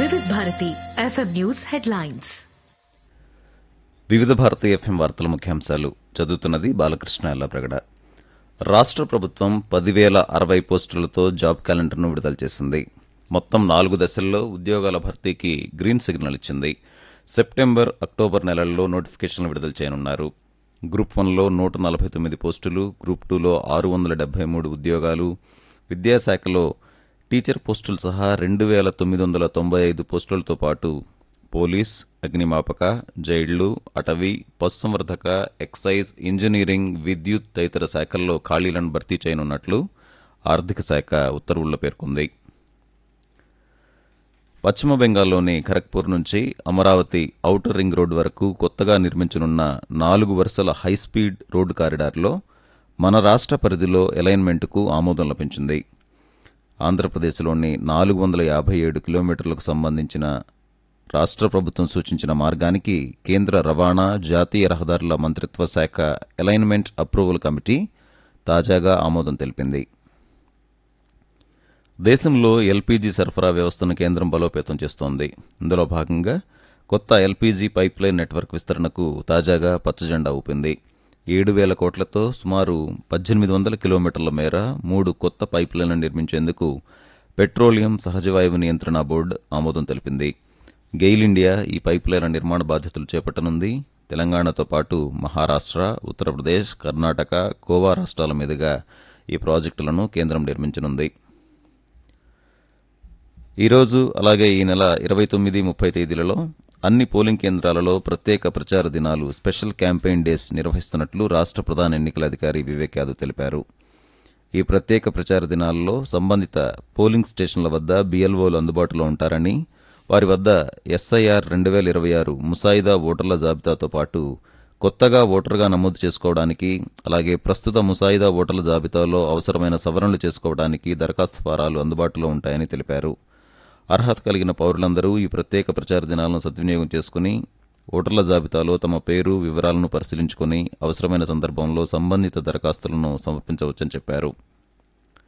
వివిధ Bharati FM news headlines వివిధ Bharati FM వార్తల ముఖ్యాంశాలు చదువుతున్నది బాలకృష్ణ ఎల్లప్రగడ రాష్ట్ర ప్రభుత్వం పదివేల అరవై పోస్టులతో జాబ్ క్యాలెండర్ను విడుదల చేసింది మొత్తం నాలుగు దశల్లో ఉద్యోగాల భర్తీకి గ్రీన్ సిగ్నల్ ఇచ్చింది సెప్టెంబర్ అక్టోబర్ నెలల్లో నోటిఫికేషన్లు విడుదల చేయనున్నారు గ్రూప్ వన్లో నూట నలభై తొమ్మిది పోస్టులు గ్రూప్ టూలో ఆరు వందల డెబ్బై మూడు ఉద్యోగాలు విద్యాశాఖలో టీచర్ పోస్టులు సహా రెండు వేల తొమ్మిది వందల తొంభై ఐదు పోస్టులతో పాటు పోలీస్ అగ్నిమాపక జైళ్లు అటవీ పశుసంవర్ధక ఎక్సైజ్ ఇంజనీరింగ్ విద్యుత్ తదితర శాఖల్లో ఖాళీలను భర్తీ చేయనున్నట్లు ఆర్థిక శాఖ ఉత్తర్వుల్లో పేర్కొంది పశ్చిమ బెంగాల్లోని ఖరగ్పూర్ నుంచి అమరావతి ఔటర్ రింగ్ రోడ్డు వరకు కొత్తగా నిర్మించనున్న నాలుగు వరుసల హైస్పీడ్ రోడ్డు కారిడార్లో మన రాష్ట్ర పరిధిలో అలైన్మెంట్కు ఆమోదం లభించింది ఆంధ్రప్రదేశ్లోని నాలుగు వందల యాభై ఏడు కిలోమీటర్లకు సంబంధించిన రాష్ట్ర ప్రభుత్వం సూచించిన మార్గానికి కేంద్ర రవాణా జాతీయ రహదారుల మంత్రిత్వ శాఖ అలైన్మెంట్ అప్రూవల్ కమిటీ తాజాగా ఆమోదం తెలిపింది దేశంలో ఎల్పీజీ సరఫరా వ్యవస్థను కేంద్రం బలోపేతం చేస్తోంది ఇందులో భాగంగా కొత్త ఎల్పీజీ పైప్లైన్ నెట్వర్క్ విస్తరణకు తాజాగా పచ్చజెండా ఊపింది ఏడు వేల కోట్లతో సుమారు పద్దెనిమిది వందల కిలోమీటర్ల మేర మూడు కొత్త పైప్లైన్లు నిర్మించేందుకు పెట్రోలియం సహజవాయువు నియంత్రణ బోర్డు ఆమోదం తెలిపింది గెయిల్ ఇండియా ఈ పైప్లైన్ల నిర్మాణ బాధ్యతలు చేపట్టనుంది తెలంగాణతో పాటు మహారాష్ట్ర ఉత్తరప్రదేశ్ కర్ణాటక గోవా రాష్ట్రాల మీదుగా ఈ ప్రాజెక్టులను కేంద్రం నిర్మించనుంది ఈరోజు అలాగే ఈ నెల ఇరవై తొమ్మిది ముప్పై తేదీలలో అన్ని పోలింగ్ కేంద్రాలలో ప్రత్యేక ప్రచార దినాలు స్పెషల్ క్యాంపెయిన్ డేస్ నిర్వహిస్తున్నట్లు రాష్ట్ర ప్రధాన ఎన్నికల అధికారి వివేక్ యాదవ్ తెలిపారు ఈ ప్రత్యేక ప్రచార దినాల్లో సంబంధిత పోలింగ్ స్టేషన్ల వద్ద బీఎల్ఓలు అందుబాటులో ఉంటారని వారి వద్ద ఎస్ఐఆర్ రెండు వేల ఇరవై ఆరు ముసాయిదా ఓటర్ల జాబితాతో పాటు కొత్తగా ఓటర్గా నమోదు చేసుకోవడానికి అలాగే ప్రస్తుత ముసాయిదా ఓటర్ల జాబితాలో అవసరమైన సవరణలు చేసుకోవడానికి దరఖాస్తు ఫారాలు అందుబాటులో ఉంటాయని తెలిపారు అర్హత కలిగిన పౌరులందరూ ఈ ప్రత్యేక ప్రచార దినాలను సద్వినియోగం చేసుకుని ఓటర్ల జాబితాలో తమ పేరు వివరాలను పరిశీలించుకుని అవసరమైన సందర్భంలో సంబంధిత దరఖాస్తులను సమర్పించవచ్చని చెప్పారు